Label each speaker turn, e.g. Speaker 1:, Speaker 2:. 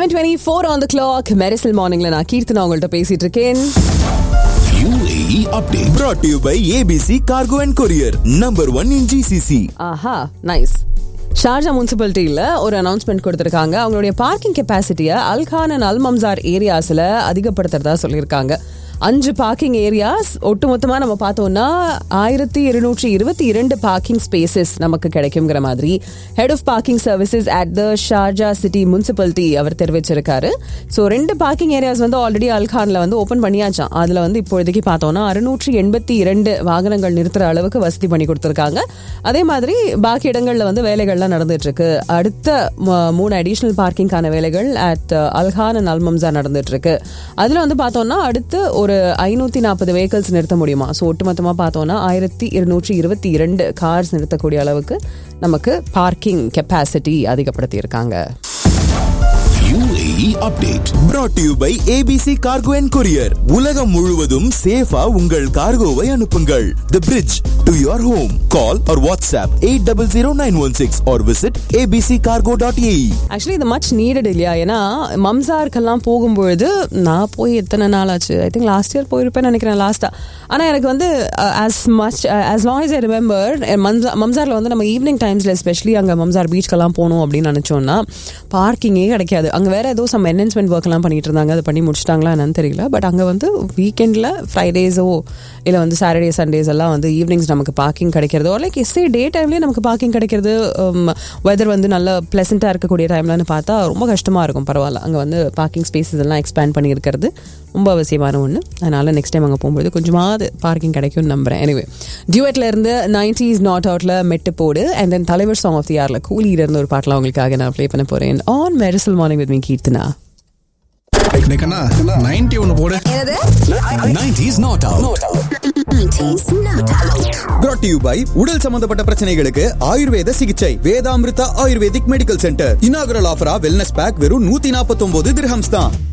Speaker 1: Nine twenty four on the clock Mersal மார்னிங்ல நான் கீர்த்தனா உங்கள்கிட்ட பேசிட்டு இருக்கேன்
Speaker 2: UAE update brought to you by ABC Cargo and Courier, number one in GCC.
Speaker 1: ஆஹா nice Sharjah முனிசிபாலிட்டியில் ஒரு அனௌன்ஸ்மெண்ட் கொடுத்துருக்காங்க அவங்களுடைய பார்க்கிங் கெப்பாசிட்டியை அல்கான் அண்ட் அல் மம்சார் ஏரியாஸில் அதிகப்படுத்துறதா சொல்லியிருக்காங்க அஞ்சு பார்க்கிங் ஏரியாஸ் ஒட்டுமொத்தமாக நம்ம பார்த்தோம்னா ஆயிரத்தி இருநூற்றி இருபத்தி இரண்டு பார்க்கிங் ஸ்பேசஸ் நமக்கு கிடைக்குங்கிற மாதிரி head of parking services at the Sharjah city municipality அவர் தெரிவிச்சிருக்காரு ஸோ ரெண்டு பார்க்கிங் ஏரியாஸ் வந்து ஆல்ரெடி அல்கானில் வந்து ஓப்பன் பண்ணியாச்சாம் அதில் வந்து இப்போதைக்கு பார்த்தோம்னா அறுநூற்றி எண்பத்தி இரண்டு வாகனங்கள் நிறுத்துற அளவுக்கு வசதி பண்ணி கொடுத்துருக்காங்க அதே மாதிரி பாக்கி இடங்கள்ல வந்து வேலைகள்லாம் நடந்துட்டு இருக்கு அடுத்த ம- மூணு அடிஷனல் பார்க்கிங்கான வேலைகள் அட் அல்கான் அண்ட் அல்மம்சா நடந்துட்டு இருக்கு அதுல வந்து பார்த்தோம்னா அடுத்து ஒரு ஐநூத்தி நாற்பது வெஹிக்கல்ஸ் நிறுத்த முடியுமா ஸோ ஒட்டுமொத்தமா பார்த்தோம்னா ஆயிரத்தி இருநூற்றி இருபத்தி இரண்டு கார்ஸ் நிறுத்தக்கூடிய அளவுக்கு நமக்கு பார்க்கிங் கெப்பாசிட்டி அதிகப்படுத்தி இருக்காங்க
Speaker 2: UAE update brought to you by ABC Cargo and Courier. உலகம் முழுவதும் சேஃபா உங்கள் கார்கோவை அனுப்புங்கள். The bridge to your home. Call or WhatsApp 800916 or visit abccargo.ae.
Speaker 1: Actually இது மச் நீடட் இல்லையா ஏன்னா மம்சாருக்கெல்லாம் போகும்பொழுது நான் போய் எத்தனை நாள் ஆச்சு ஐ திங்க் லாஸ்ட் இயர் போயிருப்பேன்னு நினைக்கிறேன் லாஸ்டா ஆனால் எனக்கு வந்து as much as long as I remember மம்சா மம்சாரில் வந்து நம்ம ஈவினிங் டைம்ஸில் எஸ்பெஷலி அங்கே மம்சார் பீச்க்கெல்லாம் போகணும் அப்படின்னு நினச்சோன்னா பார்க்கிங்கே கிடைக்காது அங்கே வேற ஏதோ சம் என்ஹென்ஸ்மெண்ட் ஒர்க்லாம் பண்ணிட்டு இருந்தாங்க அது பண்ணி முடிச்சிட்டாங்களா என்னன்னு தெரியல பட் அங்கே வந்து வீக்கெண்டில் ஃப்ரைடேஸோ இல்லை வந்து சாட்டர்டே சண்டேஸ் எல்லாம் வந்து ஈவினிங்ஸ் நமக்கு பார்க்கிங் கிடைக்கிறதோ லைக் எஸ்ஸே டே டைம்லேயே நமக்கு பார்க்கிங் கிடைக்கிறது வெதர் வந்து நல்ல ப்ளசண்ட்டாக இருக்கக்கூடிய டைம்லன்னு பார்த்தா ரொம்ப கஷ்டமாக இருக்கும் பரவாயில்ல அங்கே வந்து பார்க்கிங் ஸ்பேசஸ் எல்லாம் எக்ஸ்பேண்ட் பண்ணியிருக்கிறது ரொம்ப அவசியமான ஒன்று அதனால் நெக்ஸ்ட் டைம் அங்கே போகும்போது கொஞ்சமாவது பார்க்கிங் கிடைக்கும்னு நம்புறேன் எனிவே டியூட்ல இருந்து நைன்டிஸ் நாட் அவுட்ல மெட்டு போடு அண்ட் தென் தலைவர் சாங் ஆஃப் தி இயர்ல கூலியில இருந்து ஒரு பாட்டில் உங்களுக்காக நான் ப்ளே பண்ண போறேன் on Mersal morning with me Keerthana
Speaker 3: கண்ணா நைன்டி ஒன்னு போடு
Speaker 1: என்னது
Speaker 2: 90s not out.
Speaker 4: brought to you by உடல் சம்பந்தப்பட்ட பிரச்சனைகளுக்கு ஆயுர்வேத சிகிச்சை Vedamritha ayurvedic medical centre inaugural ஆஃபரா வெல்னஸ் பேக் வெறும் நூத்தி நாற்பத்தி ஒன்பது திரஹம்ஸ் தான்